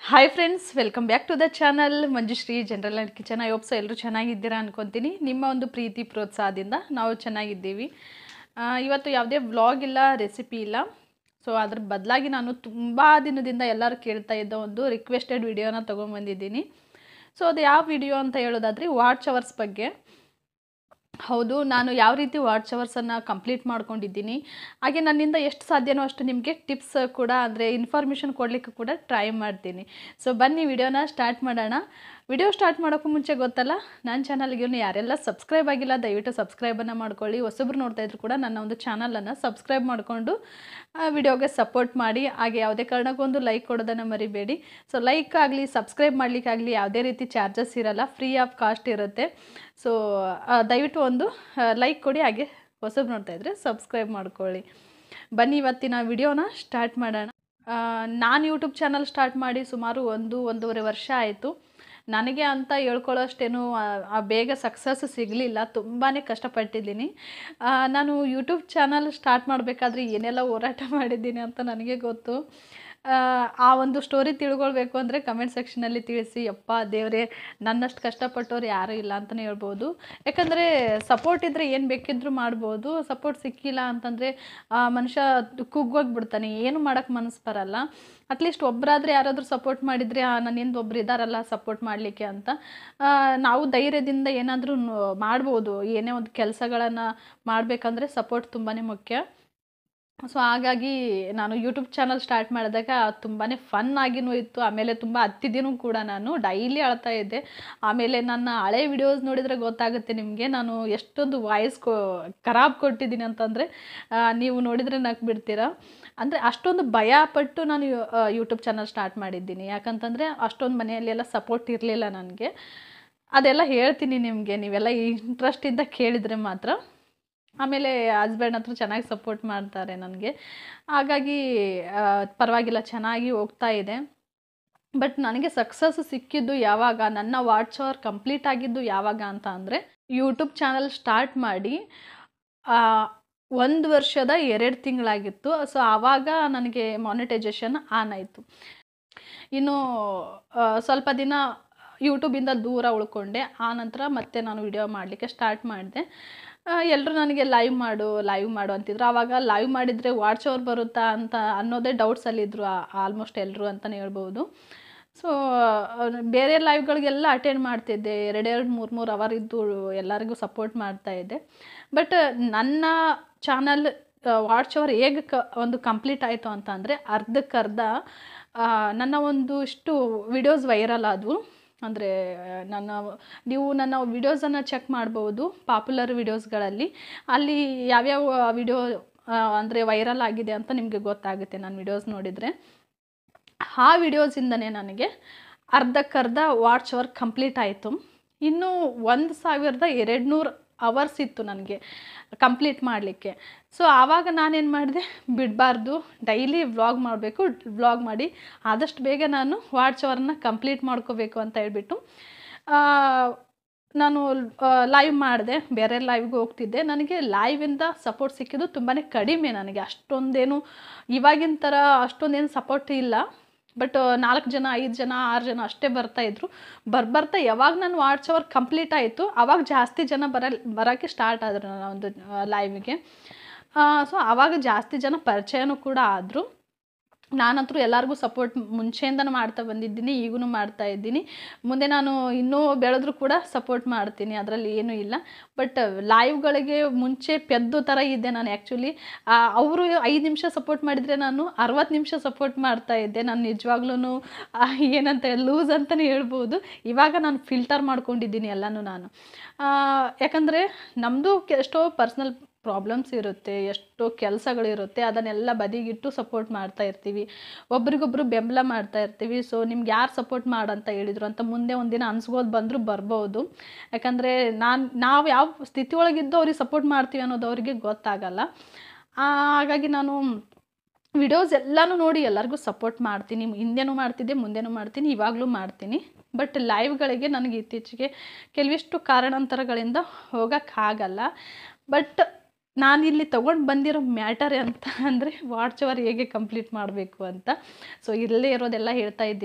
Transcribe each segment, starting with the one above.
hi friends welcome back to the channel Manjushree general and kitchen I hopes ಎಲ್ಲರೂ ಚೆನ್ನಾಗಿದ್ದೀರಾ ಅನ್ಕೊತೀನಿ ನಿಮ್ಮ ಒಂದು ಪ್ರೀತಿ ಪ್ರೋತ್ಸಾಹದಿಂದ ನಾವು ಚೆನ್ನಾಗಿದ್ದೀವಿ ಆ, ಇವತ್ತು ಯಾವುದೇ ವ್ಲಾಗ್ ಇಲ್ಲ ರೆಸಿಪಿ ಇಲ್ಲ ಸೊ ಅದ್ರ ಬದಲಾಗಿ ನಾನು ತುಂಬ ದಿನದಿಂದ ಎಲ್ಲರೂ ಕೇಳ್ತಾ ಇದ್ದ ಒಂದು ರಿಕ್ವೆಸ್ಟೆಡ್ ವಿಡಿಯೋನ ತೊಗೊಂಬಂದಿದ್ದೀನಿ ಸೊ ಅದು ಯಾವ ವಿಡಿಯೋ ಅಂತ ಹೇಳೋದಾದ್ರೆ ವಾಚ್ ಅವರ್ಸ್ ಬಗ್ಗೆ ಹೌದು ನಾನು ಯಾವ ರೀತಿ ವಾಚ್ ಅವರ್ಸನ್ನು ಕಂಪ್ಲೀಟ್ ಮಾಡ್ಕೊಂಡಿದ್ದೀನಿ ಹಾಗೆ ನನ್ನಿಂದ ಎಷ್ಟು ಸಾಧ್ಯನೋ ಅಷ್ಟು ನಿಮಗೆ ಟಿಪ್ಸ್ ಕೂಡ ಅಂದರೆ ಇನ್ಫಾರ್ಮೇಷನ್ ಕೊಡಲಿಕ್ಕೆ ಕೂಡ ಟ್ರೈ ಮಾಡ್ತೀನಿ ಸೊ ಬನ್ನಿ ವಿಡಿಯೋನ ಸ್ಟಾರ್ಟ್ ಮಾಡೋಣ ವಿಡಿಯೋ ಸ್ಟಾರ್ಟ್ ಮಾಡೋಕ್ಕೂ ಮುಂಚೆ ಗೊತ್ತಲ್ಲ ನನ್ನ ಚಾನಲ್ಗೆ ಯಾರೆಲ್ಲ ಸಬ್ಸ್ಕ್ರೈಬ್ ಆಗಿಲ್ಲ ದಯವಿಟ್ಟು ಸಬ್ಸ್ಕ್ರೈಬನ್ನು ಮಾಡ್ಕೊಳ್ಳಿ ಹೊಸಬ್ರು ನೋಡ್ತಾ ಇದ್ರು ಕೂಡ ನನ್ನ ಒಂದು ಚಾನಲನ್ನು ಸಬ್ಸ್ಕ್ರೈಬ್ ಮಾಡಿಕೊಂಡು ವಿಡಿಯೋಗೆ ಸಪೋರ್ಟ್ ಮಾಡಿ ಹಾಗೆ ಯಾವುದೇ ಕಾರಣಕ್ಕೂ ಒಂದು ಲೈಕ್ ಕೊಡೋದನ್ನು ಮರಿಬೇಡಿ ಸೊ ಲೈಕ್ ಆಗಲಿ ಸಬ್ಸ್ಕ್ರೈಬ್ ಮಾಡಲಿಕ್ಕಾಗಲಿ ಯಾವುದೇ ರೀತಿ ಚಾರ್ಜಸ್ ಇರಲ್ಲ ಫ್ರೀ ಆಫ್ ಕಾಸ್ಟ್ ಇರುತ್ತೆ ಸೊ ದಯವಿಟ್ಟು ಒಂದು ಲೈಕ್ ಕೊಡಿ ಹಾಗೆ ಹೊಸಬ್ರು ನೋಡ್ತಾ ಇದ್ದರೆ ಸಬ್ಸ್ಕ್ರೈಬ್ ಮಾಡ್ಕೊಳ್ಳಿ ಬನ್ನಿ ಇವತ್ತಿನ ವಿಡಿಯೋನ ಸ್ಟಾರ್ಟ್ ಮಾಡೋಣ ನಾನು ಯೂಟ್ಯೂಬ್ ಚಾನಲ್ ಸ್ಟಾರ್ಟ್ ಮಾಡಿ ಸುಮಾರು ಒಂದು ಒಂದೂವರೆ ವರ್ಷ ಆಯಿತು ನನಗೆ ಅಂತ ಹೇಳ್ಕೊಳ್ಳೋಷ್ಟೇನು ಆ, ಆ ಬೇಗ ಸಕ್ಸಸ್ ಸಿಗಲಿಲ್ಲ ತುಂಬಾ ಕಷ್ಟಪಟ್ಟಿದ್ದೀನಿ ಆ, ನಾನು ಯೂಟ್ಯೂಬ್ ಚಾನಲ್ ಸ್ಟಾರ್ಟ್ ಮಾಡಬೇಕಾದ್ರೆ ಏನೆಲ್ಲ ಹೋರಾಟ ಮಾಡಿದ್ದೀನಿ ಅಂತ ನನಗೆ ಗೊತ್ತು ಆ, ಆ ಒಂದು ಸ್ಟೋರಿ ತಿಳ್ಕೊಳ್ಬೇಕು ಅಂದರೆ ಕಮೆಂಟ್ ಸೆಕ್ಷನಲ್ಲಿ ತಿಳಿಸಿ ಯಪ್ಪ ದೇವರೇ ನನ್ನಷ್ಟು ಕಷ್ಟಪಟ್ಟವ್ರು ಯಾರೂ ಇಲ್ಲ ಅಂತಲೇ ಹೇಳ್ಬೋದು ಯಾಕಂದರೆ ಸಪೋರ್ಟ್ ಇದ್ದರೆ ಏನು ಬೇಕಿದ್ರೂ ಮಾಡ್ಬೋದು ಸಪೋರ್ಟ್ ಸಿಕ್ಕಿಲ್ಲ ಅಂತಂದರೆ ಮನುಷ್ಯ ಕುಗ್ಗೋಗ್ಬಿಡ್ತಾನೆ ಏನು ಮಾಡೋಕ್ಕೆ ಮನಸ್ಸು ಬರಲ್ಲ ಅಟ್ಲೀಸ್ಟ್ ಒಬ್ಬರಾದರೆ ಯಾರಾದರೂ ಸಪೋರ್ಟ್ ಮಾಡಿದರೆ ನನ್ನಿಂದ ಒಬ್ರು ಇದ್ದಾರಲ್ಲ ಸಪೋರ್ಟ್ ಮಾಡಲಿಕ್ಕೆ ಅಂತ ಆ, ನಾವು ಧೈರ್ಯದಿಂದ ಏನಾದರೂ ಮಾಡ್ಬೋದು ಏನೇ ಒಂದು ಕೆಲಸಗಳನ್ನು ಮಾಡಬೇಕಂದ್ರೆ ಸಪೋರ್ಟ್ ತುಂಬಾ ಮುಖ್ಯ ಸೊ ಹಾಗಾಗಿ ನಾನು ಯೂಟ್ಯೂಬ್ ಚಾನಲ್ ಸ್ಟಾರ್ಟ್ ಮಾಡಿದಾಗ ತುಂಬಾ ಫನ್ ಆಗಿನೂ ಇತ್ತು ಆಮೇಲೆ ತುಂಬ ಹತ್ತಿದ್ದೀನೂ ಕೂಡ ನಾನು ಡೈಲಿ ಅಳ್ತಾ ಇದ್ದೆ ಆಮೇಲೆ ನನ್ನ ಹಳೆ ವಿಡಿಯೋಸ್ ನೋಡಿದರೆ ಗೊತ್ತಾಗುತ್ತೆ ನಿಮಗೆ ನಾನು ಎಷ್ಟೊಂದು ವಾಯ್ಸ್ ಕೊ ಖರಾಬ್ ಕೊಟ್ಟಿದ್ದೀನಿ ಅಂತಂದರೆ ನೀವು ನೋಡಿದರೆ ನಕ್ ಬಿಡ್ತೀರಾ ಅಂದರೆ ಅಷ್ಟೊಂದು ಭಯ ಪಟ್ಟು ನಾನು ಯೂಟ್ಯೂಬ್ ಚಾನಲ್ ಸ್ಟಾರ್ಟ್ ಮಾಡಿದ್ದೀನಿ ಯಾಕಂತಂದರೆ ಅಷ್ಟೊಂದು ಮನೆಯಲ್ಲಿ ಎಲ್ಲ ಸಪೋರ್ಟ್ ಇರಲಿಲ್ಲ ನನಗೆ ಅದೆಲ್ಲ ಹೇಳ್ತೀನಿ ನಿಮಗೆ ನೀವೆಲ್ಲ ಇಂಟ್ರೆಸ್ಟಿಂದ ಕೇಳಿದರೆ ಮಾತ್ರ ಆಮೇಲೆ ಹಸ್ಬೆಂಡ್ ಹತ್ರ ಚೆನ್ನಾಗಿ ಸಪೋರ್ಟ್ ಮಾಡ್ತಾರೆ ನನಗೆ ಹಾಗಾಗಿ ಆ, ಪರವಾಗಿಲ್ಲ ಚೆನ್ನಾಗಿ ಹೋಗ್ತಾ ಇದೆ ಬಟ್ ನನಗೆ ಸಕ್ಸಸ್ ಸಿಕ್ಕಿದ್ದು ಯಾವಾಗ ನನ್ನ ವಾಟ್ಸ್ ಅವರ್ ಕಂಪ್ಲೀಟ್ ಆಗಿದ್ದು ಯಾವಾಗ ಅಂತ ಅಂದರೆ ಯೂಟ್ಯೂಬ್ ಚಾನಲ್ ಸ್ಟಾರ್ಟ್ ಮಾಡಿ ಆ, ಒಂದು ವರ್ಷದ ಎರಡು ತಿಂಗಳಾಗಿತ್ತು ಸೊ ಆವಾಗ ನನಗೆ ಮಾನಿಟೈಸೇಷನ್ ಆನ್ ಆಯಿತು ಇನ್ನು ಆ, ಸ್ವಲ್ಪ ದಿನ ಯೂಟ್ಯೂಬಿಂದ ದೂರ ಉಳ್ಕೊಂಡೆ ಆ ನಂತರ ಮತ್ತೆ ನಾನು ವಿಡಿಯೋ ಮಾಡಲಿಕ್ಕೆ ಸ್ಟಾರ್ಟ್ ಮಾಡಿದೆ ಎಲ್ಲರೂ ನನಗೆ ಲೈವ್ ಮಾಡು ಲೈವ್ ಮಾಡು ಅಂತಿದ್ರು ಆವಾಗ ಲೈವ್ ಮಾಡಿದರೆ ವಾಚ್ ಅವರ್ ಬರುತ್ತಾ ಅಂತ ಅನ್ನೋದೇ ಡೌಟ್ಸಲ್ಲಿದ್ದರು ಆಲ್ಮೋಸ್ಟ್ ಎಲ್ಲರೂ ಅಂತಲೇ ಹೇಳ್ಬೋದು ಸೊ ಬೇರೆ ಲೈವ್ಗಳಿಗೆಲ್ಲ ಅಟೆಂಡ್ ಮಾಡ್ತಿದ್ದೆ ಎರಡೆರಡು ಮೂರು ಮೂರು ಅವರ್ ಇದ್ದು ಎಲ್ಲರಿಗೂ ಸಪೋರ್ಟ್ ಮಾಡ್ತಾ ಇದ್ದೆ ಬಟ್ ನನ್ನ ಚಾನಲ್ ವಾಚ್ ಅವರ್ ಹೇಗೆ ಕ ಒಂದು ಕಂಪ್ಲೀಟ್ ಆಯಿತು ಅಂತ ಅಂದರೆ ಅರ್ಧಕ್ಕರ್ಧ ಆ, ನನ್ನ ಒಂದು ಇಷ್ಟು ವಿಡಿಯೋಸ್ ವೈರಲ್ ಆದವು ಅಂದರೆ ನನ್ನ ನೀವು ನನ್ನ ವಿಡಿಯೋಸನ್ನು ಚೆಕ್ ಮಾಡ್ಬೋದು ಪಾಪ್ಯುಲರ್ ವಿಡಿಯೋಸ್ಗಳಲ್ಲಿ ಅಲ್ಲಿ ಯಾವ್ಯಾವ ವಿಡಿಯೋ ಅಂದರೆ ವೈರಲ್ ಆಗಿದೆ ಅಂತ ನಿಮಗೆ ಗೊತ್ತಾಗುತ್ತೆ ನಾನು ವಿಡಿಯೋಸ್ ನೋಡಿದರೆ ಆ ವಿಡಿಯೋಸಿಂದನೇ ನನಗೆ ಅರ್ಧಕ್ಕರ್ಧ ವಾಚ್ ಅವರ್ ಕಂಪ್ಲೀಟ್ ಆಯಿತು ಇನ್ನು ಒಂದು ಸಾವಿರದ ಎರಡು ನೂರು ಅವರ್ಸ್ ಇತ್ತು ನನಗೆ ಕಂಪ್ಲೀಟ್ ಮಾಡಲಿಕ್ಕೆ ಸೊ ಆವಾಗ ನಾನೇನು ಮಾಡಿದೆ ಬಿಡಬಾರ್ದು ಡೈಲಿ ವ್ಲಾಗ್ ಮಾಡಬೇಕು ವ್ಲಾಗ್ ಮಾಡಿ ಆದಷ್ಟು ಬೇಗ ನಾನು ವಾಚ್ ಅವರ್ನ ಕಂಪ್ಲೀಟ್ ಮಾಡ್ಕೋಬೇಕು ಅಂತ ಹೇಳ್ಬಿಟ್ಟು ಆ, ನಾನು ಲೈವ್ ಮಾಡಿದೆ ಬೇರೆ ಲೈವ್ಗೆ ಹೋಗ್ತಿದ್ದೆ ನನಗೆ ಲೈವಿಂದ ಸಪೋರ್ಟ್ ಸಿಕ್ಕಿದ್ದು ತುಂಬಾ ಕಡಿಮೆ ನನಗೆ ಅಷ್ಟೊಂದೇನು ಇವಾಗಿನ ಥರ ಅಷ್ಟೊಂದೇನು ಸಪೋರ್ಟ್ ಇಲ್ಲ ಬಟ್ ನಾಲ್ಕು ಜನ ಐದು ಜನ ಆರು ಜನ ಅಷ್ಟೇ ಬರ್ತಾಯಿದ್ರು ಬರ್ಬರ್ತಾ ಯಾವಾಗ ನಾನು ವಾಟ್ಸ್ ಅವರ್ ಕಂಪ್ಲೀಟ್ ಆಯಿತು ಆವಾಗ ಜಾಸ್ತಿ ಜನ ಬರ ಬರೋಕ್ಕೆ ಸ್ಟಾರ್ಟ್ ಆದರು ನನ್ನ ಒಂದು ಲೈವ್ಗೆ ಸೊ ಆವಾಗ ಜಾಸ್ತಿ ಜನ ಪರಿಚಯನೂ ಕೂಡ ಆದರು ನಾನಂತರೂ ಎಲ್ಲರಿಗೂ ಸಪೋರ್ಟ್ ಮುಂಚೆಯಿಂದನೂ ಮಾಡ್ತಾ ಬಂದಿದ್ದೀನಿ ಈಗೂ ಮಾಡ್ತಾ ಇದ್ದೀನಿ ಮುಂದೆ ನಾನು ಇನ್ನೂ ಬೆಳೆದ್ರೂ ಕೂಡ ಸಪೋರ್ಟ್ ಮಾಡ್ತೀನಿ ಅದರಲ್ಲಿ ಏನೂ ಇಲ್ಲ ಬಟ್ ಲೈವ್ಗಳಿಗೆ ಮುಂಚೆ ಪೆದ್ದು ಥರ ಇದ್ದೆ ನಾನು ಆ್ಯಕ್ಚುಲಿ ಅವರು ಐದು ನಿಮಿಷ ಸಪೋರ್ಟ್ ಮಾಡಿದರೆ ನಾನು ಅರವತ್ತು ನಿಮಿಷ ಸಪೋರ್ಟ್ ಮಾಡ್ತಾ ಇದ್ದೆ ನಾನು ನಿಜವಾಗ್ಲೂ ಏನಂತ ಲೂಸ್ ಅಂತಲೇ ಹೇಳ್ಬೋದು ಇವಾಗ ನಾನು ಫಿಲ್ಟರ್ ಮಾಡ್ಕೊಂಡಿದ್ದೀನಿ ಎಲ್ಲನೂ ನಾನು ಆ, ಯಾಕಂದರೆ ನಮ್ಮದು ಎಷ್ಟೋ ಪರ್ಸ್ನಲ್ ಪ್ರಾಬ್ಲಮ್ಸ್ ಇರುತ್ತೆ ಎಷ್ಟೋ ಕೆಲಸಗಳಿರುತ್ತೆ ಅದನ್ನೆಲ್ಲ ಬದಿಗಿಟ್ಟು ಸಪೋರ್ಟ್ ಮಾಡ್ತಾ ಇರ್ತೀವಿ ಒಬ್ರಿಗೊಬ್ರು ಬೆಂಬಲ ಮಾಡ್ತಾ ಇರ್ತೀವಿ ಸೊ ನಿಮ್ಗೆ ಯಾರು ಸಪೋರ್ಟ್ ಮಾಡಂತ ಹೇಳಿದರು ಅಂತ ಮುಂದೆ ಒಂದಿನ ಅನ್ಸ್ಬೋದು ಬಂದರೂ ಬರ್ಬೋದು ಯಾಕಂದರೆ ನಾನು ನಾವು ಯಾವ ಸ್ಥಿತಿ ಒಳಗಿದ್ದು ಅವ್ರಿಗೆ ಸಪೋರ್ಟ್ ಮಾಡ್ತೀವಿ ಅನ್ನೋದು ಅವರಿಗೆ ಗೊತ್ತಾಗಲ್ಲ ಆ, ಹಾಗಾಗಿ ನಾನು ವಿಡಿಯೋಸ್ ಎಲ್ಲನೂ ನೋಡಿ ಎಲ್ಲರಿಗೂ ಸಪೋರ್ಟ್ ಮಾಡ್ತೀನಿ ಹಿಂದೆನೂ ಮಾಡ್ತಿದ್ದೆ ಮುಂದೆನೂ ಮಾಡ್ತೀನಿ ಇವಾಗಲೂ ಮಾಡ್ತೀನಿ ಬಟ್ ಲೈವ್ಗಳಿಗೆ ನನಗೆ ಇತ್ತೀಚೆಗೆ ಕೆಲವಿಷ್ಟು ಕಾರಣಾಂತರಗಳಿಂದ ಹೋಗೋಕ್ಕಾಗಲ್ಲ ಬಟ್ ನಾನಿಲ್ಲಿ ತೊಗೊಂಡು ಬಂದಿರೋ ಮ್ಯಾಟರ್ ಅಂತ ಅಂದರೆ ವಾಟ್ಸ್ ಅವರ್ ಹೇಗೆ ಕಂಪ್ಲೀಟ್ ಮಾಡಬೇಕು ಅಂತ ಸೊ ಇಲ್ಲೇ ಇರೋದೆಲ್ಲ ಹೇಳ್ತಾ ಇದ್ದೀನಿ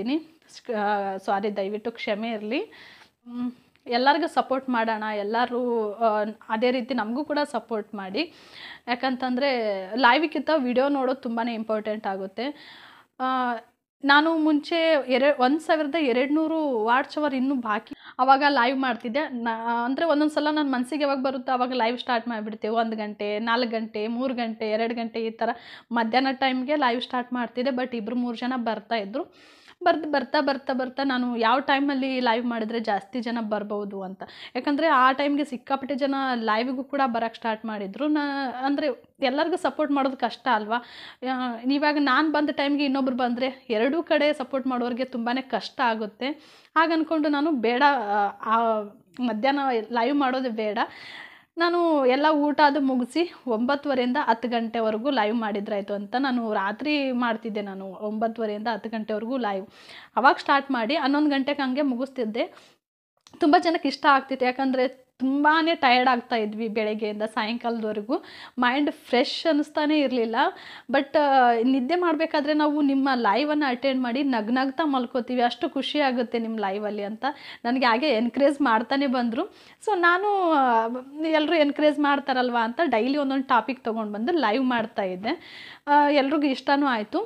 ಸಾರಿ ದಯವಿಟ್ಟು ಕ್ಷಮೆ ಇರಲಿ ಎಲ್ಲರಿಗೂ ಸಪೋರ್ಟ್ ಮಾಡೋಣ ಎಲ್ಲರೂ ಆ, ಅದೇ ರೀತಿ ನಮಗೂ ಕೂಡ ಸಪೋರ್ಟ್ ಮಾಡಿ ಯಾಕಂತಂದರೆ ಲೈವಿಗಿಂತ ವಿಡಿಯೋ ನೋಡೋದು ತುಂಬಾ ಇಂಪಾರ್ಟೆಂಟ್ ಆಗುತ್ತೆ ಆ, ನಾನು ಮುಂಚೆ ಎರೆ ಒಂದು ಸಾವಿರದ ಎರಡು ನೂರು ವಾಟ್ಸ್ ಅವರ್ ಇನ್ನೂ ಬಾಕಿ ಅವಾಗ ಲೈವ್ ಮಾಡ್ತಿದ್ದೆ ನಾ ಅಂದರೆ ಒಂದೊಂದು ಸಲ ನನ್ನ ಮನಸ್ಸಿಗೆ ಯಾವಾಗ ಬರುತ್ತೋ ಅವಾಗ ಲೈವ್ ಸ್ಟಾರ್ಟ್ ಮಾಡಿಬಿಡ್ತೇವೆ ಒಂದು ಗಂಟೆ ನಾಲ್ಕು ಗಂಟೆ ಮೂರು ಗಂಟೆ ಎರಡು ಗಂಟೆ ಈ ಥರ ಮಧ್ಯಾಹ್ನ ಟೈಮ್ಗೆ ಲೈವ್ ಸ್ಟಾರ್ಟ್ ಮಾಡ್ತಿದ್ದೆ ಬಟ್ ಇಬ್ಬರು ಮೂರು ಜನ ಬರ್ತಾಯಿದ್ರು ಬರ್ದು ಬರ್ತಾ ಬರ್ತಾ ಬರ್ತಾ ನಾನು ಯಾವ ಟೈಮಲ್ಲಿ ಲೈವ್ ಮಾಡಿದರೆ ಜಾಸ್ತಿ ಜನ ಬರ್ಬೋದು ಅಂತ ಯಾಕಂದರೆ ಆ ಟೈಮ್ಗೆ ಸಿಕ್ಕಾಪಟ್ಟೆ ಜನ ಲೈವಿಗೂ ಕೂಡ ಬರೋಕ್ಕೆ ಸ್ಟಾರ್ಟ್ ಮಾಡಿದರು ನಾ ಅಂದರೆ ಎಲ್ಲರಿಗೂ ಸಪೋರ್ಟ್ ಮಾಡೋದು ಕಷ್ಟ ಅಲ್ವಾ ಆ, ಇವಾಗ ನಾನು ಬಂದ ಟೈಮ್ಗೆ ಇನ್ನೊಬ್ರು ಬಂದರೆ ಎರಡೂ ಕಡೆ ಸಪೋರ್ಟ್ ಮಾಡೋರಿಗೆ ತುಂಬಾ ಕಷ್ಟ ಆಗುತ್ತೆ ಹಾಗ ಅಂದ್ಕೊಂಡು ನಾನು ಬೇಡ ಆ, ಆ ಮಧ್ಯಾಹ್ನ ಲೈವ್ ಮಾಡೋದು ಬೇಡ ನಾನು ಎಲ್ಲ ಊಟ ಅದು ಮುಗಿಸಿ ಒಂಬತ್ತುವರೆಯಿಂದ ಹತ್ತು ಗಂಟೆವರೆಗೂ ಲೈವ್ ಮಾಡಿದ್ರಾಯ್ತು ಅಂತ ನಾನು ರಾತ್ರಿ ಮಾಡ್ತಿದ್ದೆ ನಾನು ಒಂಬತ್ತುವರೆಯಿಂದ ಹತ್ತು ಗಂಟೆವರೆಗೂ ಲೈವ್ ಅವಾಗ ಸ್ಟಾರ್ಟ್ ಮಾಡಿ ಹನ್ನೊಂದು ಗಂಟೆಗೆ ಹಂಗೆ ಮುಗಿಸ್ತಿದ್ದೆ ತುಂಬ ಜನಕ್ಕೆ ಇಷ್ಟ ಆಗ್ತಿತ್ತು ಯಾಕಂದರೆ ತುಂಬಾ ಟಯರ್ಡ್ ಆಗ್ತಾ ಇದ್ವಿ ಬೆಳಗ್ಗೆಯಿಂದ ಸಾಯಂಕಾಲದವರೆಗೂ ಮೈಂಡ್ ಫ್ರೆಶ್ ಅನ್ನಿಸ್ತಾನೆ ಇರಲಿಲ್ಲ ಬಟ್ ನಿದ್ದೆ ಮಾಡಬೇಕಾದ್ರೆ ನಾವು ನಿಮ್ಮ ಲೈವನ್ನು ಅಟೆಂಡ್ ಮಾಡಿ ನಗ್ನಗ್ತಾ ಮಲ್ಕೋತೀವಿ ಅಷ್ಟು ಖುಷಿ ಆಗುತ್ತೆ ನಿಮ್ಮ ಲೈವಲ್ಲಿ ಅಂತ ನನಗೆ ಹಾಗೆ ಎನ್ಕರೇಜ್ ಮಾಡ್ತಾನೆ ಬಂದರು ಸೊ ನಾನು ಎಲ್ಲರೂ ಎನ್ಕರೇಜ್ ಮಾಡ್ತಾರಲ್ವ ಅಂತ ಡೈಲಿ ಒಂದೊಂದು ಟಾಪಿಕ್ ತೊಗೊಂಡು ಬಂದು ಲೈವ್ ಮಾಡ್ತಾ ಇದ್ದೆ ಎಲ್ರಿಗೂ ಇಷ್ಟನೂ ಆಯಿತು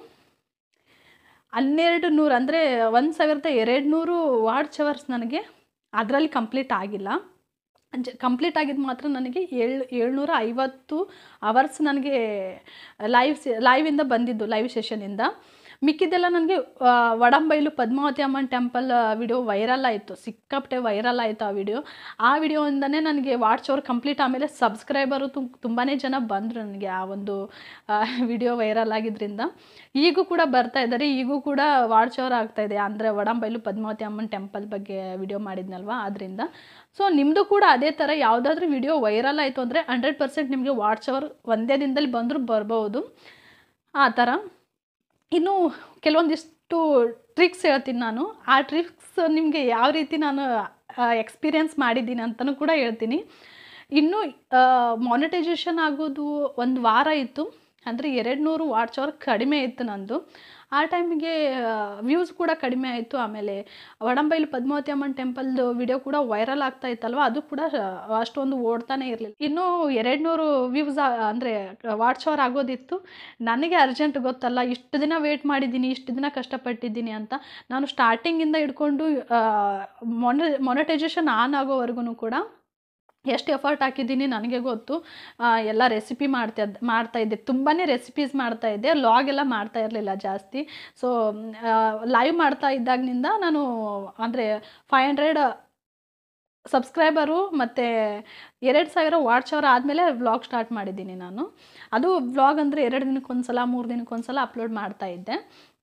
ಹನ್ನೆರಡು ನೂರು ಅಂದರೆ ಒಂದು ಸಾವಿರದ ಎರಡು ನೂರು ವಾಟ್ಸ್ ಅವರ್ಸ್ ನನಗೆ ಅದರಲ್ಲಿ ಕಂಪ್ಲೀಟ್ ಆಗಿಲ್ಲ ಜ ಕಂಪ್ಲೀಟ್ ಆಗಿದ್ದು ಮಾತ್ರ ನನಗೆ ಏಳು ಏಳ್ನೂರ ಐವತ್ತು ಅವರ್ಸ್ ನನಗೆ ಲೈವ್ ಸೆ ಲೈವಿಂದ ಬಂದಿದ್ದು ಲೈವ್ ಸೆಷನಿಂದ ಮಿಕ್ಕಿದ್ದೆಲ್ಲ ನನಗೆ ವಡಂಬೈಲು ಪದ್ಮಾವತಿ ಅಮ್ಮನ ಟೆಂಪಲ್ ವಿಡಿಯೋ ವೈರಲ್ ಆಯಿತು ಸಿಕ್ಕಾಪಟ್ಟೆ ವೈರಲ್ ಆಯಿತು ಆ ವಿಡಿಯೋ ಆ ವಿಡಿಯೋಯಿಂದನೇ ನನಗೆ ವಾಟ್ಸ್ ಅವರ್ ಕಂಪ್ಲೀಟ್ ಆಮೇಲೆ ಸಬ್ಸ್ಕ್ರೈಬರು ತುಂಬಾ ಜನ ಬಂದರು ನನಗೆ ಆ ಒಂದು ವಿಡಿಯೋ ವೈರಲ್ ಆಗಿದ್ದರಿಂದ ಈಗೂ ಕೂಡ ಬರ್ತಾ ಇದ್ದಾರೆ ಈಗೂ ಕೂಡ ವಾಟ್ಸ್ ಅವರ್ ಆಗ್ತಾ ಇದೆ ಅಂದರೆ ವಡಂಬೈಲು ಪದ್ಮಾವತಿ ಅಮ್ಮನ ಟೆಂಪಲ್ ಬಗ್ಗೆ ವಿಡಿಯೋ ಮಾಡಿದ್ನಲ್ವ ಅದರಿಂದ ಸೊ ನಿಮ್ಮದು ಕೂಡ ಅದೇ ಥರ ಯಾವುದಾದ್ರೂ ವಿಡಿಯೋ ವೈರಲ್ ಆಯಿತು ಅಂದರೆ ಹಂಡ್ರೆಡ್ ಪರ್ಸೆಂಟ್ ನಿಮಗೆ ವಾಟ್ಸ್ ಅವರ್ ಒಂದೇ ದಿನದಲ್ಲಿ ಬಂದರೂ ಬರ್ಬೋದು ಆ ಥರ ಇನ್ನು ಕೆಲವೊಂದಿಷ್ಟು ಟ್ರಿಕ್ಸ್ ಹೇಳ್ತೀನಿ ನಾನು ಆ ಟ್ರಿಕ್ಸ್ ನಿಮಗೆ ಯಾವ ರೀತಿ ನಾನು ಎಕ್ಸ್ಪೀರಿಯನ್ಸ್ ಮಾಡಿದ್ದೀನಿ ಅಂತಲೂ ಕೂಡ ಹೇಳ್ತೀನಿ ಇನ್ನು ಮಾನಿಟೈಸೇಷನ್ ಆಗೋದು ಒಂದು ವಾರ ಇತ್ತು ಅಂದರೆ ಎರಡು ನೂರು ವಾಟ್ಸ್ ಅವರ್ ಕಡಿಮೆ ಇತ್ತು ನಂದು ಆ ಟೈಮಿಗೆ ವ್ಯೂಸ್ ಕೂಡ ಕಡಿಮೆ ಆಯಿತು ಆಮೇಲೆ ವಡಂಬೈಲಿ ಪದ್ಮಾವತಿ ಅಮ್ಮನ ಟೆಂಪಲ್ದು ವಿಡಿಯೋ ಕೂಡ ವೈರಲ್ ಆಗ್ತಾ ಇತ್ತಲ್ವ ಅದು ಕೂಡ ಅಷ್ಟೊಂದು ಓಡ್ತಾನೆ ಇರಲಿಲ್ಲ ಇನ್ನೂ ಎರಡು ನೂರು ವ್ಯೂಸ್ ಅಂದರೆ ವಾಟ್ಸ್ ಅವರ್ ಆಗೋದಿತ್ತು ನನಗೆ ಅರ್ಜೆಂಟ್ ಗೊತ್ತಲ್ಲ ಇಷ್ಟು ದಿನ ವೇಟ್ ಮಾಡಿದ್ದೀನಿ ಇಷ್ಟು ದಿನ ಕಷ್ಟಪಟ್ಟಿದ್ದೀನಿ ಅಂತ ನಾನು ಸ್ಟಾರ್ಟಿಂಗಿಂದ ಹಿಡ್ಕೊಂಡು ಮೊನ ಮೊನಟೈಸೇಷನ್ ಆನ್ ಆಗೋವರೆಗೂ ಕೂಡ ಎಷ್ಟು ಎಫರ್ಟ್ ಹಾಕಿದ್ದೀನಿ ನನಗೆ ಗೊತ್ತು ಆ, ಎಲ್ಲ ರೆಸಿಪಿ ಮಾಡ್ತಾ ಮಾಡ್ತಾ ಇದ್ದೆ ತುಂಬಾ ರೆಸಿಪೀಸ್ ಮಾಡ್ತಾ ಇದ್ದೆ ಲಾಗ್ ಎಲ್ಲ ಮಾಡ್ತಾ ಇರಲಿಲ್ಲ ಜಾಸ್ತಿ ಸೊ ಲೈವ್ ಮಾಡ್ತಾ ಇದ್ದಾಗಿನಿಂದ ನಾನು ಅಂದರೆ ಫೈವ್ ಹಂಡ್ರೆಡ್ ಸಬ್ಸ್ಕ್ರೈಬರು ಮತ್ತು ಎರಡು ಸಾವಿರ ವಾಟ್ಸ್ ಅವರ್ ಆದಮೇಲೆ ವ್ಲಾಗ್ ಸ್ಟಾರ್ಟ್ ಮಾಡಿದ್ದೀನಿ ನಾನು ಅದು ವ್ಲಾಗ್ ಅಂದರೆ ಎರಡು ದಿನಕ್ಕೊಂದ್ಸಲ ಮೂರು ದಿನಕ್ಕೊಂದ್ಸಲ ಅಪ್ಲೋಡ್ ಮಾಡ್ತಾ ಇದ್ದೆ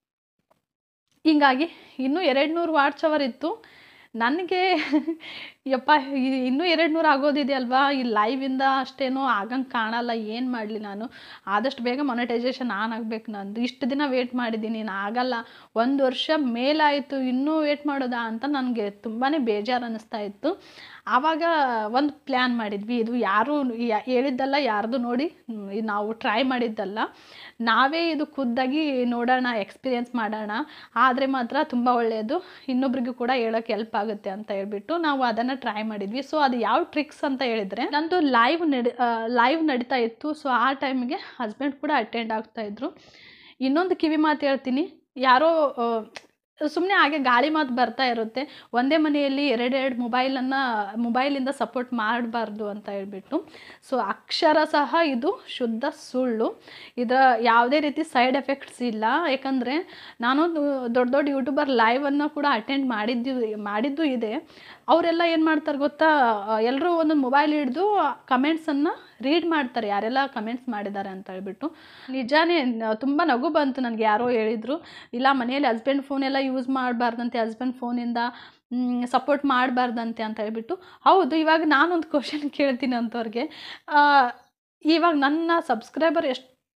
ಹಿಂಗಾಗಿ ಇನ್ನೂ ಎರಡು ನೂರು ವಾಟ್ಸ್ ಅವರ್ ಇತ್ತು ನನಗೆ ಯಪ್ಪ ಇ- ಇನ್ನೂ ಎರಡು ನೂರು ಆಗೋದಿದೆ ಅಲ್ವಾ ಈ ಲೈವಿಂದ ಅಷ್ಟೇನೋ ಆಗಂಗೆ ಕಾಣಲ್ಲ ಏನು ಮಾಡಲಿ ನಾನು ಆದಷ್ಟು ಬೇಗ ಮೊನೆಟೈಸೇಷನ್ ಆನ್ ಆಗಬೇಕು ನಂದು ಇಷ್ಟು ದಿನ ವೇಟ್ ಮಾಡಿದ್ದೀನಿ ನಾನು ಆಗಲ್ಲ ಒಂದು ವರ್ಷ ಮೇಲಾಯಿತು ಇನ್ನೂ ವೇಟ್ ಮಾಡೋದಾ ಅಂತ ನನಗೆ ತುಂಬಾ ಬೇಜಾರು ಅನ್ನಿಸ್ತಾ ಇತ್ತು ಆವಾಗ ಒಂದು ಪ್ಲ್ಯಾನ್ ಮಾಡಿದ್ವಿ ಇದು ಯಾರು ಯಾ- ಹೇಳಿದ್ದಲ್ಲ ಯಾರ್ದು ನೋಡಿ ಹ್ಮ್, ಇದು ನಾವು ಟ್ರೈ ಮಾಡಿದ್ದಲ್ಲ ನಾವೇ ಇದು ಖುದ್ದಾಗಿ ನೋಡೋಣ ಎಕ್ಸ್ಪೀರಿಯೆನ್ಸ್ ಮಾಡೋಣ ಆದರೆ ಮಾತ್ರ ತುಂಬ ಒಳ್ಳೆಯದು ಇನ್ನೊಬ್ರಿಗೂ ಕೂಡ ಹೇಳೋಕ್ಕೆ ಹೆಲ್ಪ್ ಆಗುತ್ತೆ ಅಂತ ಹೇಳ್ಬಿಟ್ಟು ನಾವು ಅದನ್ನು ಟ್ರೈ ಮಾಡಿದ್ವಿ ಸೊ ಅದು ಯಾವ ಟ್ರಿಕ್ಸ್ ಅಂತ ಹೇಳಿದರೆ ನಂದು ಲೈವ್ ನಡಿ ಲೈವ್ ನಡೀತಾ ಇತ್ತು ಸೊ ಆ ಟೈಮಿಗೆ ಹಸ್ಬೆಂಡ್ ಕೂಡ ಅಟೆಂಡ್ ಆಗ್ತಾಯಿದ್ರು ಇನ್ನೊಂದು ಕಿವಿ ಮಾತು ಹೇಳ್ತೀನಿ ಯಾರೋ ಸುಮ್ಮನೆ ಹಾಗೆ ಗಾಳಿ ಮಾತು ಬರ್ತಾ ಇರುತ್ತೆ ಒಂದೇ ಮನೆಯಲ್ಲಿ ಎರಡೆರಡು ಮೊಬೈಲನ್ನು ಮೊಬೈಲಿಂದ ಸಪೋರ್ಟ್ ಮಾಡಬಾರ್ದು ಅಂತ ಹೇಳ್ಬಿಟ್ಟು ಸೊ ಅಕ್ಷರ ಸಹ ಇದು ಶುದ್ಧ ಸುಳ್ಳು ಇದರ ಯಾವುದೇ ರೀತಿ ಸೈಡ್ ಎಫೆಕ್ಟ್ಸ್ ಇಲ್ಲ ಯಾಕಂದರೆ ನಾನು ದೊಡ್ಡ ದೊಡ್ಡ ಯೂಟ್ಯೂಬರ್ ಲೈವನ್ನು ಕೂಡ ಅಟೆಂಡ್ ಮಾಡಿದ್ದು ಮಾಡಿದ್ದು ಇದೆ ಅವರೆಲ್ಲ ಏನು ಮಾಡ್ತಾರೆ ಗೊತ್ತಾ ಎಲ್ಲರೂ ಒಂದೊಂದು ಮೊಬೈಲ್ ಹಿಡಿದು ಕಮೆಂಟ್ಸನ್ನು ರೀಡ್ ಮಾಡ್ತಾರೆ ಯಾರೆಲ್ಲ ಕಮೆಂಟ್ಸ್ ಮಾಡಿದ್ದಾರೆ ಅಂತ ಹೇಳ್ಬಿಟ್ಟು ನಿಜಾನೇ ತುಂಬ ನಗು ಬಂತು ನನಗೆ ಯಾರೋ ಹೇಳಿದರು ಇಲ್ಲ ಮನೆಯಲ್ಲಿ ಹಸ್ಬೆಂಡ್ ಫೋನೆಲ್ಲ ಯೂಸ್ ಮಾಡಬಾರ್ದಂತೆ ಹಸ್ಬೆಂಡ್ ಫೋನಿಂದ ಸಪೋರ್ಟ್ ಮಾಡಬಾರ್ದಂತೆ ಅಂತ ಹೇಳ್ಬಿಟ್ಟು ಹೌದು ಇವಾಗ ನಾನೊಂದು ಕ್ವಶನ್ ಕೇಳ್ತೀನಿ ಅಂಥವ್ರಿಗೆ ಆ, ಇವಾಗ ನನ್ನ ಸಬ್ಸ್ಕ್ರೈಬರ್ ಎಷ್ಟು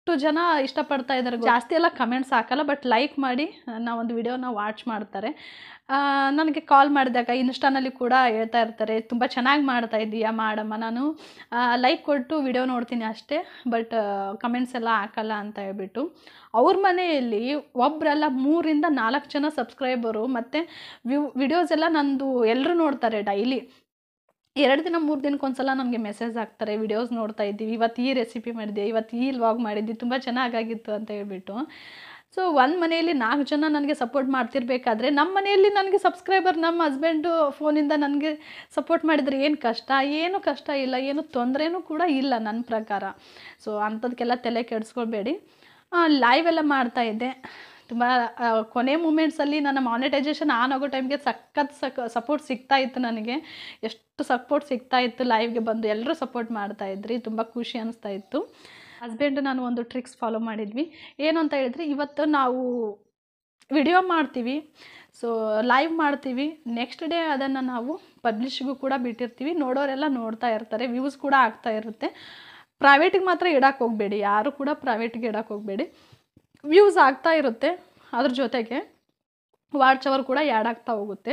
ಜನ ಇಷ್ಟಪಡ್ತಾ ಇದ್ದಾರೆ ಜಾಸ್ತಿ ಎಲ್ಲ ಕಮೆಂಟ್ಸ್ ಹಾಕಲ್ಲ ಬಟ್ ಲೈಕ್ ಮಾಡಿ ನನ್ನ ಒಂದು ವಿಡಿಯೋನ ವಾಚ್ ಮಾಡ್ತಾರೆ ಆ, ನನಗೆ ಕಾಲ್ ಮಾಡಿದಾಗ ಇನ್ಸ್ಟಾನಲ್ಲಿ ಕೂಡ ಹೇಳ್ತಾ ಇರ್ತಾರೆ ತುಂಬ ಚೆನ್ನಾಗಿ ಮಾಡ್ತಾ ಇದ್ದೀಯಾ ಮಾಡಮ್ಮ ನಾನು ಲೈಕ್ ಕೊಟ್ಟು ವಿಡಿಯೋ ನೋಡ್ತೀನಿ ಅಷ್ಟೇ ಬಟ್ ಕಮೆಂಟ್ಸ್ ಎಲ್ಲ ಹಾಕಲ್ಲ ಅಂತ ಹೇಳ್ಬಿಟ್ಟು ಅವ್ರ ಮನೆಯಲ್ಲಿ ಒಬ್ಬರಲ್ಲ ಮೂರಿಂದ ನಾಲ್ಕು ಜನ ಸಬ್ಸ್ಕ್ರೈಬರು ಮತ್ತು ವ್ಯೂ ವಿಡಿಯೋಸ್ ಎಲ್ಲ ನಂದು ಎಲ್ಲರೂ ನೋಡ್ತಾರೆ ಡೈಲಿ ಎರಡು ದಿನ ಮೂರು ದಿನಕ್ಕೊಂದ್ಸಲ ನನಗೆ ಮೆಸೇಜ್ ಹಾಕ್ತಾರೆ ವಿಡಿಯೋಸ್ ನೋಡ್ತಾ ಇದ್ದೀವಿ ಇವತ್ತು ಈ ರೆಸಿಪಿ ಮಾಡಿದ್ದೆ ಇವತ್ತು ಈ ಲಾಗ್ ಮಾಡಿದ್ವಿ ತುಂಬ ಚೆನ್ನಾಗಾಗಿತ್ತು ಅಂತ ಹೇಳ್ಬಿಟ್ಟು ಸೊ ಒಂದು ಮನೆಯಲ್ಲಿ ನಾಲ್ಕು ಜನ ನನಗೆ ಸಪೋರ್ಟ್ ಮಾಡ್ತಿರ್ಬೇಕಾದ್ರೆ ನಮ್ಮ ಮನೆಯಲ್ಲಿ ನನಗೆ ಸಬ್ಸ್ಕ್ರೈಬರ್ ನಮ್ಮ ಹಸ್ಬೆಂಡು ಫೋನಿಂದ ನನಗೆ ಸಪೋರ್ಟ್ ಮಾಡಿದರೆ ಏನು ಕಷ್ಟ ಏನು ಕಷ್ಟ ಇಲ್ಲ ಏನು ತೊಂದರೆನೂ ಕೂಡ ಇಲ್ಲ ನನ್ನ ಪ್ರಕಾರ ಸೊ ಅಂಥದಕ್ಕೆಲ್ಲ ತಲೆ ಕೆಡಿಸ್ಕೊಳ್ಬೇಡಿ ಲೈವ್ ಎಲ್ಲ ಮಾಡ್ತಾ ಇದ್ದೆ ತುಂಬ ಆ, ಕೊನೆ ಮೂಮೆಂಟ್ಸಲ್ಲಿ ನನ್ನ ಮಾನಿಟೈಸೇಷನ್ ಆನ್ ಆಗೋ ಟೈಮ್ಗೆ ಸಖತ್ ಸಕ್ ಸಪೋರ್ಟ್ ಸಿಗ್ತಾ ಇತ್ತು ನನಗೆ ಎಷ್ಟು ಸಪೋರ್ಟ್ ಸಿಗ್ತಾ ಇತ್ತು ಲೈವ್ಗೆ ಬಂದು ಎಲ್ಲರೂ ಸಪೋರ್ಟ್ ಮಾಡ್ತಾ ಇದ್ರಿ ತುಂಬ ಖುಷಿ ಅನಿಸ್ತಾ ಇತ್ತು ಹಸ್ಬೆಂಡ್ ನಾನು ಒಂದು ಟ್ರಿಕ್ಸ್ ಫಾಲೋ ಮಾಡಿದ್ವಿ ಏನು ಅಂತ ಹೇಳಿದ್ರೆ ಇವತ್ತು ನಾವು ವಿಡಿಯೋ ಮಾಡ್ತೀವಿ ಸೊ ಲೈವ್ ಮಾಡ್ತೀವಿ ನೆಕ್ಸ್ಟ್ ಡೇ ಅದನ್ನು ನಾವು ಪಬ್ಲಿಷ್ಗೂ ಕೂಡ ಬಿಟ್ಟಿರ್ತೀವಿ ನೋಡೋರೆಲ್ಲ ನೋಡ್ತಾ ಇರ್ತಾರೆ ವ್ಯೂಸ್ ಕೂಡ ಆಗ್ತಾ ಇರುತ್ತೆ ಪ್ರೈವೇಟಿಗೆ ಮಾತ್ರ ಇಡಕ್ಕೆ ಹೋಗಬೇಡಿ ಯಾರು ಕೂಡ ಪ್ರೈವೇಟಿಗೆ ಇಡಕ್ಕೆ ಹೋಗಬೇಡಿ ವ್ಯೂಸ್ ಆಗ್ತಾ ಇರುತ್ತೆ ಅದ್ರ ಜೊತೆಗೆ ವಾಟ್ಸ್ ಅವರ್ ಕೂಡ ಆ್ಯಡ್ ಆಗ್ತಾ ಹೋಗುತ್ತೆ